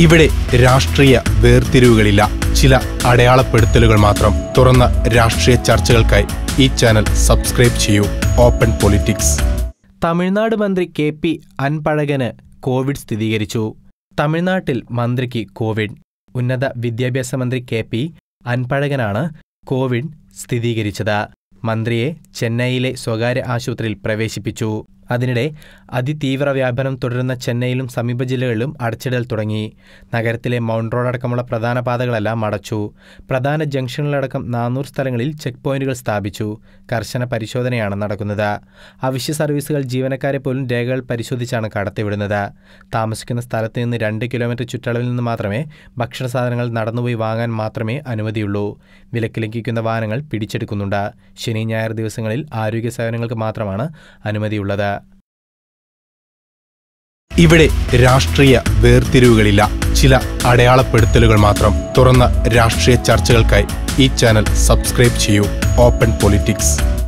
ഇവിടെ രാഷ്ട്രീയ വേർതിരിവുകളില്ല ചില അടയാളപ്പെടുത്തലുകൾ മാത്രം തുറന്ന രാഷ്ട്രീയ ചർച്ചകൾക്കായി ഈ ചാനൽ സബ്സ്ക്രൈബ് ചെയ്യൂ ഓപ്പൺ പൊളിറ്റിക്സ് തമിഴ്നാട് മന്ത്രി കെ പി അൻപഴകന് കോവിഡ് സ്ഥിരീകരിച്ചു തമിഴ്നാട്ടിൽ മന്ത്രിക്ക് കോവിഡ് ഉന്നത വിദ്യാഭ്യാസ മന്ത്രി കെ പി അൻപഴകനാണ് കോവിഡ് സ്ഥിരീകരിച്ചത് മന്ത്രിയെ ചെന്നൈയിലെ സ്വകാര്യ ആശുപത്രിയിൽ പ്രവേശിപ്പിച്ചു അതിനിടെ അതിതീവ്ര വ്യാപനം തുടരുന്ന ചെന്നൈയിലും സമീപ ജില്ലകളിലും അടച്ചിടൽ തുടങ്ങി നഗരത്തിലെ മൗണ്ട് റോഡ് അടക്കമുള്ള പ്രധാന പാതകളെല്ലാം അടച്ചു പ്രധാന ജംഗ്ഷനുകളടക്കം നാനൂറ് സ്ഥലങ്ങളിൽ ചെക്ക് പോയിന്റുകൾ സ്ഥാപിച്ചു കർശന പരിശോധനയാണ് നടക്കുന്നത് അവശ്യ സർവീസുകൾ ജീവനക്കാരെ പോലും രേഖകൾ പരിശോധിച്ചാണ് കടത്തിവിടുന്നത് താമസിക്കുന്ന സ്ഥലത്ത് നിന്ന് രണ്ട് കിലോമീറ്റർ ചുറ്റളവിൽ നിന്ന് മാത്രമേ ഭക്ഷണ സാധനങ്ങൾ നടന്നുപോയി വാങ്ങാൻ മാത്രമേ അനുമതിയുള്ളൂ വിലക്ക് ലംഘിക്കുന്ന വാഹനങ്ങൾ പിടിച്ചെടുക്കുന്നുണ്ട് ശനി ഞായർ ദിവസങ്ങളിൽ ആരോഗ്യ സേവനങ്ങൾക്ക് മാത്രമാണ് അനുമതിയുള്ളത് ഇവിടെ രാഷ്ട്രീയ വേർതിരിവുകളില്ല ചില അടയാളപ്പെടുത്തലുകൾ മാത്രം തുറന്ന രാഷ്ട്രീയ ചർച്ചകൾക്കായി ഈ ചാനൽ സബ്സ്ക്രൈബ് ചെയ്യൂ ഓപ്പൺ പൊളിറ്റിക്സ്